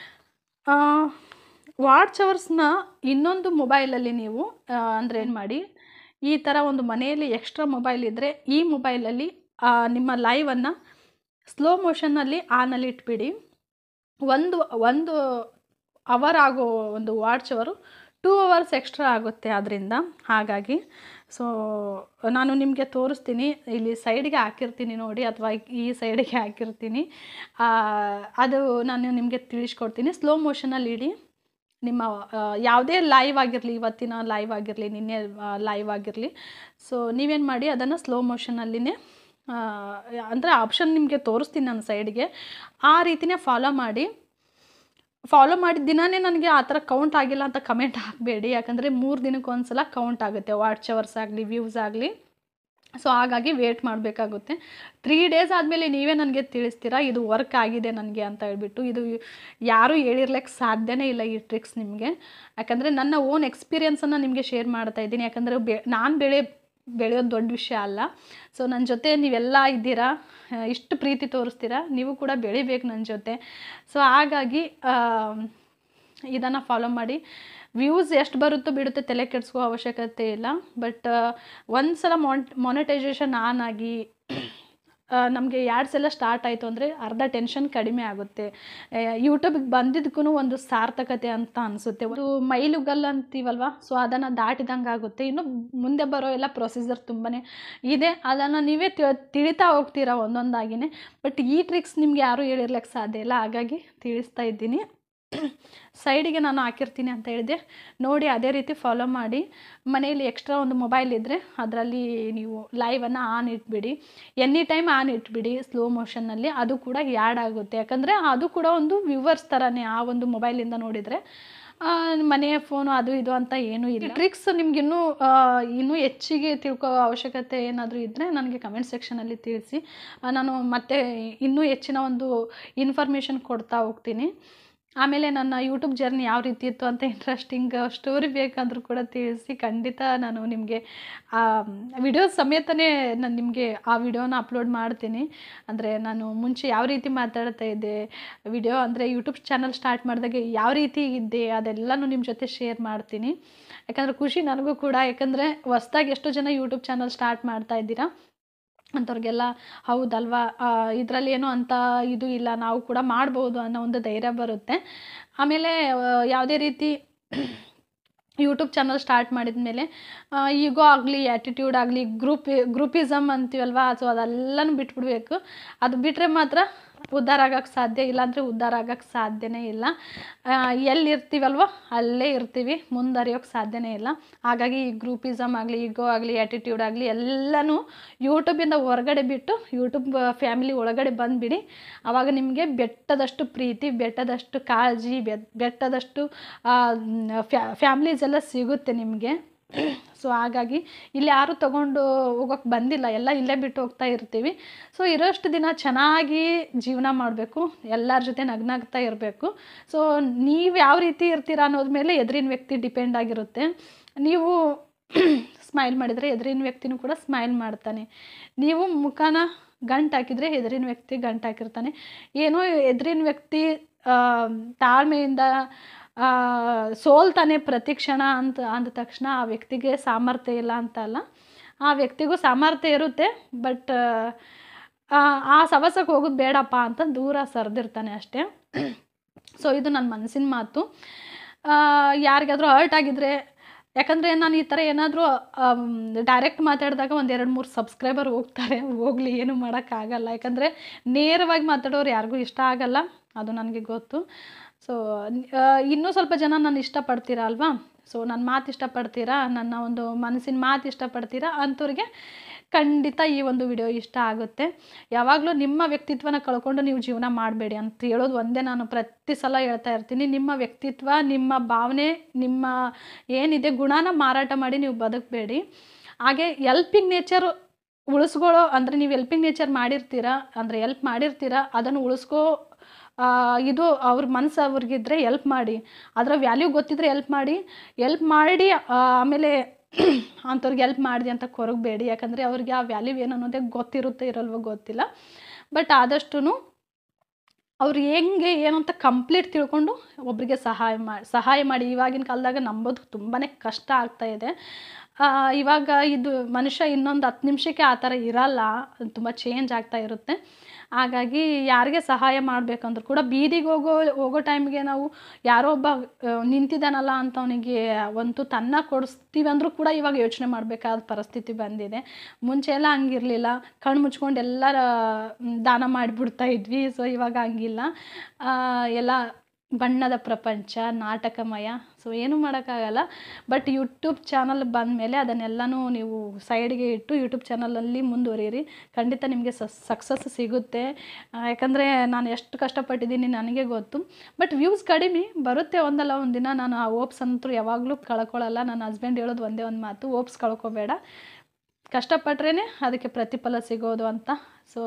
ವಾಟ್ಸ್ ಅವರ್ಸ್ನ ಇನ್ನೊಂದು ಮೊಬೈಲಲ್ಲಿ ನೀವು ಅಂದರೆ ಏನು ಮಾಡಿ ಈ ಥರ ಒಂದು ಮನೆಯಲ್ಲಿ ಎಕ್ಸ್ಟ್ರಾ ಮೊಬೈಲ್ ಇದ್ದರೆ ಈ ಮೊಬೈಲಲ್ಲಿ ನಿಮ್ಮ ಲೈವನ್ನು ಸ್ಲೋ ಮೋಷನ್ನಲ್ಲಿ ಆನಲ್ಲಿ ಇಟ್ಬಿಡಿ ಒಂದು ಒಂದು ಅವರ್ ಆಗೋ ಒಂದು ವಾಟ್ಸ್ ಅವರು ಟೂ ಅವರ್ಸ್ ಎಕ್ಸ್ಟ್ರಾ ಆಗುತ್ತೆ ಅದರಿಂದ ಹಾಗಾಗಿ ಸೊ ನಾನು ನಿಮಗೆ ತೋರಿಸ್ತೀನಿ ಇಲ್ಲಿ ಸೈಡ್ಗೆ ಹಾಕಿರ್ತೀನಿ ನೋಡಿ ಅಥವಾ ಈ ಸೈಡಿಗೆ ಹಾಕಿರ್ತೀನಿ ಆ, ಅದು ನಾನು ನಿಮಗೆ ತಿಳಿಸ್ಕೊಡ್ತೀನಿ ಸ್ಲೋ ಮೋಷನಲ್ಲಿ ಇಡಿ ನಿಮ್ಮ ಆ, ಯಾವುದೇ ಲೈವ್ ಆಗಿರಲಿ ಇವತ್ತಿನ ಲೈವ್ ಆಗಿರಲಿ ನಿನ್ನೆ ಲೈವ್ ಆಗಿರಲಿ ಸೊ ನೀವೇನು ಮಾಡಿ ಅದನ್ನು ಸ್ಲೋ ಮೋಷನಲ್ಲಿನೇ ಅಂದರೆ ಆಪ್ಷನ್ ನಿಮಗೆ ತೋರಿಸ್ತೀನಿ ನನ್ನ ಸೈಡ್ಗೆ ಆ ರೀತಿನೇ ಫಾಲೋ ಮಾಡಿ ಫಾಲೋ ಮಾಡಿದ ದಿನಾನೇ ನನಗೆ ಆ ಥರ ಕೌಂಟ್ ಆಗಿಲ್ಲ ಅಂತ ಕಮೆಂಟ್ ಹಾಕಬೇಡಿ ಯಾಕಂದರೆ ಮೂರು ದಿನಕ್ಕೆ ಒಂದ್ಸಲ ಕೌಂಟ್ ಆಗುತ್ತೆ ವಾಟ್ಸ್ ಅವರ್ಸ್ ಆಗಲಿ ವ್ಯೂಸ್ ಆಗಲಿ ಸೊ ಹಾಗಾಗಿ ವೇಟ್ ಮಾಡಬೇಕಾಗುತ್ತೆ ತ್ರೀ ಡೇಸ್ ಆದಮೇಲೆ ನೀವೇ ನನಗೆ ತಿಳಿಸ್ತೀರಾ ಇದು ವರ್ಕ್ ಆಗಿದೆ ನನಗೆ ಅಂತ ಹೇಳ್ಬಿಟ್ಟು ಇದು ಯಾರೂ ಹೇಳಿರ್ಲಿಕ್ಕೆ ಸಾಧ್ಯನೇ ಇಲ್ಲ ಈ ಟ್ರಿಕ್ಸ್ ನಿಮಗೆ ಯಾಕಂದರೆ ನನ್ನ ಓನ್ ಎಕ್ಸ್ಪೀರಿಯನ್ಸನ್ನು ನಿಮಗೆ ಶೇರ್ ಮಾಡ್ತಾ ಇದ್ದೀನಿ ಯಾಕಂದರೆ ಬೆ ನಾನು ಬೆಳೆ ಬೆಳೆಯೋದು ದೊಡ್ಡ ವಿಷಯ ಅಲ್ಲ ಸೊ ನನ್ನ ಜೊತೆ ನೀವೆಲ್ಲ ಇದ್ದೀರಾ ಆ, ಇಷ್ಟು ಪ್ರೀತಿ ತೋರಿಸ್ತೀರಾ ನೀವು ಕೂಡ ಬೆಳಿಬೇಕು ನನ್ನ ಜೊತೆ ಸೊ ಹಾಗಾಗಿ ಇದನ್ನು ಫಾಲೋ ಮಾಡಿ ವ್ಯೂಸ್ ಎಷ್ಟು ಬರುತ್ತೋ ಬಿಡುತ್ತೆ ತಲೆ ಕೆಡಿಸ್ಕೋ ಅವಶ್ಯಕತೆ ಇಲ್ಲ ಬಟ್ ಒಂದು ಸಲ ಮಾನ್ ಮಾನಿಟೈಸೇಷನ್ ಆನ್ ಆಗಿ ನಮಗೆ ಯಾಡ್ಸ್ ಎಲ್ಲ ಸ್ಟಾರ್ಟ್ ಆಯಿತು ಅಂದರೆ ಅರ್ಧ ಟೆನ್ಷನ್ ಕಡಿಮೆ ಆಗುತ್ತೆ ಯೂಟ್ಯೂಬಿಗೆ ಬಂದಿದ್ದಕ್ಕೂ ಒಂದು ಸಾರ್ಥಕತೆ ಅಂತ ಅನಿಸುತ್ತೆ ಒಂದು ಮೈಲುಗಲ್ ಅಂತೀವಲ್ವ ಸೊ ಅದನ್ನು ದಾಟಿದಂಗೆ ಆಗುತ್ತೆ ಇನ್ನು ಮುಂದೆ ಬರೋ ಎಲ್ಲ ಪ್ರೊಸೀಜರ್ ತುಂಬಾ ಇದೆ ಅದನ್ನು ನೀವೇ ತಿ- ತಿಳಿತಾ ಹೋಗ್ತೀರಾ ಒಂದೊಂದಾಗಿನೇ ಬಟ್ ಈ ಟ್ರಿಕ್ಸ್ ನಿಮ್ಗೆ ಯಾರೂ ಹೇಳಿರ್ಲಿಕ್ಕೆ ಸಾಧ್ಯ ಇಲ್ಲ ಹಾಗಾಗಿ ತಿಳಿಸ್ತಾ ಇದ್ದೀನಿ ಸೈಡಿಗೆ ನಾನು ಹಾಕಿರ್ತೀನಿ ಅಂತ ಹೇಳಿದೆ ನೋಡಿ ಅದೇ ರೀತಿ ಫಾಲೋ ಮಾಡಿ ಮನೆಯಲ್ಲಿ ಎಕ್ಸ್ಟ್ರಾ ಒಂದು ಮೊಬೈಲ್ ಇದ್ದರೆ ಅದರಲ್ಲಿ ನೀವು ಲೈವನ್ನು ಆನ್ ಇಟ್ಬಿಡಿ ಎನಿ ಟೈಮ್ ಆನ್ ಇಟ್ಬಿಡಿ ಸ್ಲೋ ಮೋಷನ್ನಲ್ಲಿ ಅದು ಕೂಡ ಯಾಡ್ ಆಗುತ್ತೆ ಯಾಕಂದರೆ ಅದು ಕೂಡ ಒಂದು ವ್ಯೂವರ್ಸ್ ಥರನೇ ಆ ಒಂದು ಮೊಬೈಲಿಂದ ನೋಡಿದರೆ ಆ, ಮನೆಯ ಫೋನು ಅದು ಇದು ಅಂತ ಏನೂ ಇಲ್ಲ ಟ್ರಿಕ್ಸ್ ನಿಮ್ಗೆ ಇನ್ನೂ ಆ, ಇನ್ನೂ ಹೆಚ್ಚಿಗೆ ತಿಳ್ಕೋ ಅವಶ್ಯಕತೆ ಏನಾದರೂ ಇದ್ದರೆ ನನಗೆ ಕಮೆಂಟ್ ಸೆಕ್ಷನಲ್ಲಿ ತಿಳಿಸಿ ಆ, ನಾನು ಮತ್ತೆ ಇನ್ನೂ ಹೆಚ್ಚಿನ ಒಂದು ಇನ್ಫಾರ್ಮೇಷನ್ ಕೊಡ್ತಾ ಹೋಗ್ತೀನಿ ಆಮೇಲೆ ನನ್ನ ಯೂಟ್ಯೂಬ್ ಜರ್ನಿ ಯಾವ ರೀತಿ ಇತ್ತು ಅಂತ ಇಂಟ್ರೆಸ್ಟಿಂಗ್ ಸ್ಟೋರಿ ಬೇಕಾದರೂ ಕೂಡ ತಿಳಿಸಿ ಖಂಡಿತ ನಾನು ನಿಮಗೆ ವಿಡಿಯೋ ಸಮೇತನೇ ನಾನು ನಿಮಗೆ ಆ ವಿಡಿಯೋನ ಅಪ್ಲೋಡ್ ಮಾಡ್ತೀನಿ ಅಂದರೆ ನಾನು ಮುಂಚೆ ಯಾವ ರೀತಿ ಮಾತಾಡ್ತಾ ಇದ್ದೆ ವಿಡಿಯೋ ಅಂದರೆ ಯೂಟ್ಯೂಬ್ ಚಾನಲ್ ಸ್ಟಾರ್ಟ್ ಮಾಡಿದಾಗ ಯಾವ ರೀತಿ ಇದ್ದೆ ಅದೆಲ್ಲನೂ ನಿಮ್ಮ ಜೊತೆ ಶೇರ್ ಮಾಡ್ತೀನಿ ಯಾಕಂದರೆ ಖುಷಿ ನನಗೂ ಕೂಡ ಯಾಕಂದರೆ ಹೊಸ್ದಾಗಿ ಎಷ್ಟೋ ಜನ ಯೂಟ್ಯೂಬ್ ಚಾನಲ್ ಸ್ಟಾರ್ಟ್ ಮಾಡ್ತಾ ಇದ್ದೀರಾ ಅಂಥವ್ರಿಗೆಲ್ಲ ಹೌದಲ್ವಾ ಇದರಲ್ಲಿ ಏನೋ ಅಂತ ಇದು ಇಲ್ಲ ನಾವು ಕೂಡ ಮಾಡ್ಬೋದು ಅನ್ನೋ ಒಂದು ಧೈರ್ಯ ಬರುತ್ತೆ ಆಮೇಲೆ ಆ, ಯಾವುದೇ ರೀತಿ ಯೂಟ್ಯೂಬ್ ಚಾನಲ್ ಸ್ಟಾರ್ಟ್ ಮಾಡಿದ ಮೇಲೆ ಈಗೋ ಆಗಲಿ ಆ್ಯಟಿಟ್ಯೂಡ್ ಆಗಲಿ ಗ್ರೂಪ್ ಗ್ರೂಪಿಸಮ್ ಅಂತೀವಲ್ವಾ ಸೊ ಅದೆಲ್ಲನೂ ಬಿಟ್ಬಿಡ್ಬೇಕು ಅದು ಬಿಟ್ಟರೆ ಮಾತ್ರ ಉದ್ಧಾರ ಆಗಕ್ಕೆ ಸಾಧ್ಯ ಇಲ್ಲಾಂದರೆ ಉದ್ಧಾರ ಆಗಕ್ಕೆ ಸಾಧ್ಯನೇ ಇಲ್ಲ ಆ, ಎಲ್ಲಿರ್ತೀವಲ್ವ ಅಲ್ಲೇ ಇರ್ತೀವಿ ಮುಂದರಿಯೋಕ್ಕೆ ಸಾಧ್ಯನೇ ಇಲ್ಲ ಹಾಗಾಗಿ ಈ ಗ್ರೂಪಿಸಮ್ ಆಗಲಿ ಈಗೋ ಆಗಲಿ ಆ್ಯಟಿಟ್ಯೂಡ್ ಆಗಲಿ ಎಲ್ಲನೂ ಯೂಟ್ಯೂಬಿಂದ ಹೊರಗಡೆ ಬಿಟ್ಟು ಯೂಟ್ಯೂಬ್ ಫ್ಯಾಮಿಲಿ ಒಳಗಡೆ ಬಂದುಬಿಡಿ ಆವಾಗ ನಿಮಗೆ ಬೆಟ್ಟದಷ್ಟು ಪ್ರೀತಿ ಬೆಟ್ಟದಷ್ಟು ಕಾಳಜಿ ಬೆ- ಬೆಟ್ಟದಷ್ಟು ಫ್ಯಾಮ್ಲೀಸ್ ಎಲ್ಲ ಸಿಗುತ್ತೆ ನಿಮಗೆ ಸೊ ಹಾಗಾಗಿ ಇಲ್ಲಿ ಯಾರು ತೊಗೊಂಡು ಹೋಗೋಕ್ಕೆ ಬಂದಿಲ್ಲ ಎಲ್ಲ ಇಲ್ಲೇ ಬಿಟ್ಟು ಹೋಗ್ತಾ ಇರ್ತೀವಿ ಸೊ ಇರೋಷ್ಟು ದಿನ ಚೆನ್ನಾಗಿ ಜೀವನ ಮಾಡಬೇಕು ಎಲ್ಲರ ಜೊತೆ ನಗ್ನಾಗ್ತಾ ಇರಬೇಕು ಸೊ ನೀವು ಯಾವ ರೀತಿ ಇರ್ತೀರಾ ಅನ್ನೋದ್ರ ಮೇಲೆ ಎದುರಿನ ವ್ಯಕ್ತಿ ಡಿಪೆಂಡ್ ಆಗಿರುತ್ತೆ ನೀವು ಸ್ಮೈಲ್ ಮಾಡಿದರೆ ಎದುರಿನ ವ್ಯಕ್ತಿನೂ ಕೂಡ ಸ್ಮೈಲ್ ಮಾಡ್ತಾನೆ ನೀವು ಮುಖನ ಗಂಟು ಹಾಕಿದರೆ ಎದುರಿನ ವ್ಯಕ್ತಿ ಗಂಟು ಹಾಕಿರ್ತಾನೆ ಏನೋ ಎದುರಿನ ವ್ಯಕ್ತಿ ಆ, ತಾಳ್ಮೆಯಿಂದ ಆ, ಸೋಲ್ತಾನೆ ಪ್ರತಿ ಕ್ಷಣ ಅಂತ ಅಂದ ತಕ್ಷಣ ಆ ವ್ಯಕ್ತಿಗೆ ಸಾಮರ್ಥ್ಯ ಇಲ್ಲ ಅಂತ ಅಲ್ಲ ಆ ವ್ಯಕ್ತಿಗೂ ಸಾಮರ್ಥ್ಯ ಇರುತ್ತೆ ಬಟ್ ಆ ಸವಸಕ್ಕೆ ಹೋಗೋದು ಬೇಡಪ್ಪ ಅಂತ ದೂರ ಸರಿದಿರ್ತಾನೆ ಅಷ್ಟೇ ಸೊ ಇದು ನನ್ನ ಮನಸ್ಸಿನ ಮಾತು ಆ, ಯಾರಿಗಾದ್ರೂ ಹರ್ಟ್ ಆಗಿದ್ರೆ ಯಾಕಂದರೆ ನಾನು ಈ ಥರ ಏನಾದರೂ ಡೈರೆಕ್ಟ್ ಮಾತಾಡಿದಾಗ ಒಂದು ಎರಡು ಮೂರು ಸಬ್ಸ್ಕ್ರೈಬರ್ ಹೋಗ್ತಾರೆ ಹೋಗಲಿ ಏನು ಮಾಡೋಕ್ಕಾಗಲ್ಲ ಯಾಕಂದರೆ ನೇರವಾಗಿ ಮಾತಾಡೋರು ಯಾರಿಗೂ ಇಷ್ಟ ಆಗಲ್ಲ ಅದು ನನಗೆ ಗೊತ್ತು ಸೊ ಇನ್ನೂ ಸ್ವಲ್ಪ ಜನ ನಾನು ಇಷ್ಟಪಡ್ತೀರಾ ಅಲ್ವಾ ಸೊ ನನ್ನ ಮಾತು ಇಷ್ಟಪಡ್ತೀರಾ ನನ್ನ ಒಂದು ಮನಸ್ಸಿನ ಮಾತು ಇಷ್ಟಪಡ್ತೀರಾ ಅಂಥವ್ರಿಗೆ ಖಂಡಿತ ಈ ಒಂದು ವಿಡಿಯೋ ಇಷ್ಟ ಆಗುತ್ತೆ ಯಾವಾಗಲೂ ನಿಮ್ಮ ವ್ಯಕ್ತಿತ್ವನ ಕಳ್ಕೊಂಡು ನೀವು ಜೀವನ ಮಾಡಬೇಡಿ ಅಂತ ಹೇಳೋದು ಒಂದೇ ನಾನು ಪ್ರತಿ ಸಲ ಹೇಳ್ತಾ ಇರ್ತೀನಿ ನಿಮ್ಮ ವ್ಯಕ್ತಿತ್ವ ನಿಮ್ಮ ಭಾವನೆ ನಿಮ್ಮ ಏನಿದೆ ಗುಣನ ಮಾರಾಟ ಮಾಡಿ ನೀವು ಬದುಕಬೇಡಿ ಹಾಗೆ ಎಲ್ಪಿಂಗ್ ನೇಚರ್ ಉಳಿಸ್ಕೊಳ್ಳೋ ಅಂದರೆ ನೀವು ಎಲ್ಪಿಂಗ್ ನೇಚರ್ ಮಾಡಿರ್ತೀರಾ ಅಂದರೆ ಎಲ್ಪ್ ಮಾಡಿರ್ತೀರಾ ಅದನ್ನು ಉಳಿಸ್ಕೋ ಆ, ಇದು ಅವ್ರ ಮನಸ್ಸು ಅವ್ರಿಗಿದ್ರೆ ಎಲ್ಪ್ ಮಾಡಿ ಅದರ ವ್ಯಾಲ್ಯೂ ಗೊತ್ತಿದ್ರೆ ಎಲ್ಪ್ ಮಾಡಿ ಎಲ್ಪ್ ಮಾಡಿ ಆ, ಆಮೇಲೆ ಅಂಥವ್ರಿಗೆ ಎಲ್ಪ್ ಮಾಡಿದೆ ಅಂತ ಕೊರಗಬೇಡಿ ಯಾಕಂದರೆ ಅವ್ರಿಗೆ ಆ ವ್ಯಾಲ್ಯೂ ಏನು ಅನ್ನೋದೇ ಗೊತ್ತಿರುತ್ತೆ ಇರಲ್ವೋ ಗೊತ್ತಿಲ್ಲ ಬಟ್ ಆದಷ್ಟು ಅವ್ರು ಹೆಂಗೆ ಏನು ಅಂತ ಕಂಪ್ಲೀಟ್ ತಿಳ್ಕೊಂಡು ಒಬ್ಬರಿಗೆ ಸಹಾಯ ಮಾಡಿ ಸಹಾಯ ಮಾಡಿ ಇವಾಗಿನ ಕಾಲದಾಗ ನಂಬೋದು ತುಂಬಾ ಕಷ್ಟ ಆಗ್ತಾ ಇದೆ ಆ, ಇವಾಗ ಇದು ಮನುಷ್ಯ ಇನ್ನೊಂದು ಹತ್ತು ನಿಮಿಷಕ್ಕೆ ಆ ಥರ ಇರಲ್ಲ ತುಂಬ ಚೇಂಜ್ ಆಗ್ತಾ ಇರುತ್ತೆ ಹಾಗಾಗಿ ಯಾರಿಗೆ ಸಹಾಯ ಮಾಡಬೇಕಂದ್ರೂ ಕೂಡ ಬೀದಿಗೆ ಹೋಗೋ ಹೋಗೋ ಟೈಮ್ಗೆ ನಾವು ಯಾರೋ ಒಬ್ಬ ಆ, ನಿಂತಿದ್ದಾನಲ್ಲ ಅಂತ ಅವನಿಗೆ ಒಂದು ತನ್ನ ಕೊಡಿಸ್ತೀವಿ ಅಂದರೂ ಕೂಡ ಇವಾಗ ಯೋಚನೆ ಮಾಡಬೇಕಾದ ಪರಿಸ್ಥಿತಿ ಬಂದಿದೆ ಮುಂಚೆ ಎಲ್ಲ ಹಂಗಿರಲಿಲ್ಲ ಕಣ್ಣು ಮುಚ್ಕೊಂಡು ಎಲ್ಲ ದಾನ ಮಾಡಿಬಿಡ್ತಾ ಇದ್ವಿ ಸೊ ಇವಾಗ ಹಂಗಿಲ್ಲ ಆ, ಎಲ್ಲ ಬಣ್ಣದ ಪ್ರಪಂಚ ನಾಟಕಮಯ ಸೊ ಏನೂ ಮಾಡೋಕ್ಕಾಗಲ್ಲ ಬಟ್ ಯೂಟ್ಯೂಬ್ ಚಾನಲ್ ಬಂದಮೇಲೆ ಅದನ್ನೆಲ್ಲನೂ ನೀವು ಸೈಡ್ಗೆ ಇಟ್ಟು ಯೂಟ್ಯೂಬ್ ಚಾನಲಲ್ಲಿ ಮುಂದುವರಿಯಿರಿ ಖಂಡಿತ ನಿಮಗೆ ಸಕ್ಸಸ್ ಸಿಗುತ್ತೆ ಆ, ಯಾಕಂದರೆ ನಾನು ಎಷ್ಟು ಕಷ್ಟಪಟ್ಟಿದ್ದೀನಿ ನನಗೆ ಗೊತ್ತು ಬಟ್ ವ್ಯೂಸ್ ಕಡಿಮೆ ಬರುತ್ತೆ ಒಂದಲ್ಲ ಒಂದು ದಿನ ನಾನು ಆ ಓಪ್ಸ್ ಅಂತೂ ಯಾವಾಗಲೂ ಕಳ್ಕೊಳ್ಳಲ್ಲ ನನ್ನ ಹಸ್ಬೆಂಡ್ ಹೇಳೋದು ಒಂದೇ ಒಂದು ಮಾತು ಓಪ್ಸ್ ಕಳ್ಕೊಬೇಡ ಕಷ್ಟಪಟ್ರೇ ಅದಕ್ಕೆ ಪ್ರತಿಫಲ ಸಿಗೋದು ಅಂತ ಸೊ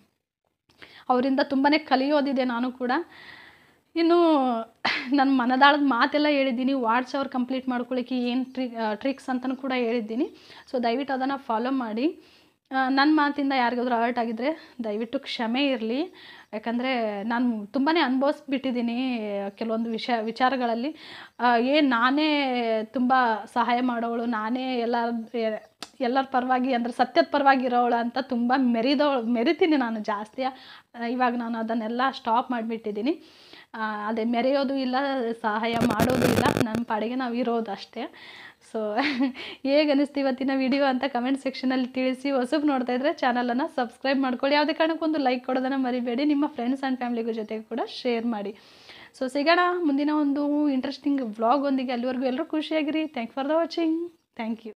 ಅವರಿಂದ ತುಂಬಾ ಕಲಿಯೋದಿದೆ ನಾನು ಕೂಡ ಇನ್ನು ನನ್ನ ಮನದಾಳದ ಮಾತೆಲ್ಲ ಹೇಳಿದ್ದೀನಿ ವಾಟ್ಸ್ ಅವರ್ ಕಂಪ್ಲೀಟ್ ಮಾಡ್ಕೊಳ್ಳಿಕ್ಕೆ ಏನು ಟ್ರಿ ಟ್ರಿಕ್ಸ್ ಅಂತಲೂ ಕೂಡ ಹೇಳಿದ್ದೀನಿ ಸೊ ದಯವಿಟ್ಟು ಅದನ್ನು ಫಾಲೋ ಮಾಡಿ ನನ್ನ ಮಾತಿಂದ ಯಾರಿಗಾದ್ರೂ ಹರ್ಟ್ ಆಗಿದ್ದರೆ ದಯವಿಟ್ಟು ಕ್ಷಮೆ ಇರಲಿ ಯಾಕಂದರೆ ನಾನು ತುಂಬಾ ಅನುಭವಿಸ್ಬಿಟ್ಟಿದ್ದೀನಿ ಕೆಲವೊಂದು ವಿಷಯ ವಿಚಾರಗಳಲ್ಲಿ ಏನು ನಾನೇ ತುಂಬ ಸಹಾಯ ಮಾಡೋಳು ನಾನೇ ಎಲ್ಲ ಎಲ್ಲರ ಪರವಾಗಿ ಅಂದರೆ ಸತ್ಯದ ಪರವಾಗಿ ಇರೋಳು ಅಂತ ತುಂಬ ಮೆರಿದವಳು ಮೆರಿತೀನಿ ನಾನು ಜಾಸ್ತಿ ಆ, ಇವಾಗ ನಾನು ಅದನ್ನೆಲ್ಲ ಸ್ಟಾಪ್ ಮಾಡಿಬಿಟ್ಟಿದ್ದೀನಿ ಅದೇ ಮೆರೆಯೋದು ಇಲ್ಲ ಸಹಾಯ ಮಾಡೋದು ಇಲ್ಲ ನಮ್ಮ ಪಾಡಿಗೆ ನಾವು ಇರೋದು ಅಷ್ಟೇ ಸೊ ಹೇಗೆ ಅನಿಸ್ತು ಇವತ್ತಿನ ವಿಡಿಯೋ ಅಂತ ಕಮೆಂಟ್ ಸೆಕ್ಷನಲ್ಲಿ ತಿಳಿಸಿ ಹೊಸಬ್ ನೋಡ್ತಾ ಇದ್ರೆ ಚಾನಲನ್ನು ಸಬ್ಸ್ಕ್ರೈಬ್ ಮಾಡ್ಕೊಳ್ಳಿ ಯಾವುದೇ ಕಾರಣಕ್ಕೊಂದು ಲೈಕ್ ಕೊಡೋದನ್ನು ಮರಿಬೇಡಿ ನಿಮ್ಮ ಫ್ರೆಂಡ್ಸ್ ಆ್ಯಂಡ್ ಫ್ಯಾಮಿಲಿಗೂ ಜೊತೆಗೆ ಕೂಡ ಶೇರ್ ಮಾಡಿ ಸೊ ಸಿಗೋಣ ಮುಂದಿನ ಒಂದು ಇಂಟ್ರೆಸ್ಟಿಂಗ್ ವ್ಲಾಗ್ ಒಂದಿಗೆ ಅಲ್ಲಿವರೆಗೂ ಎಲ್ಲರೂ ಖುಷಿಯಾಗಿರಿ thank for the watching thank you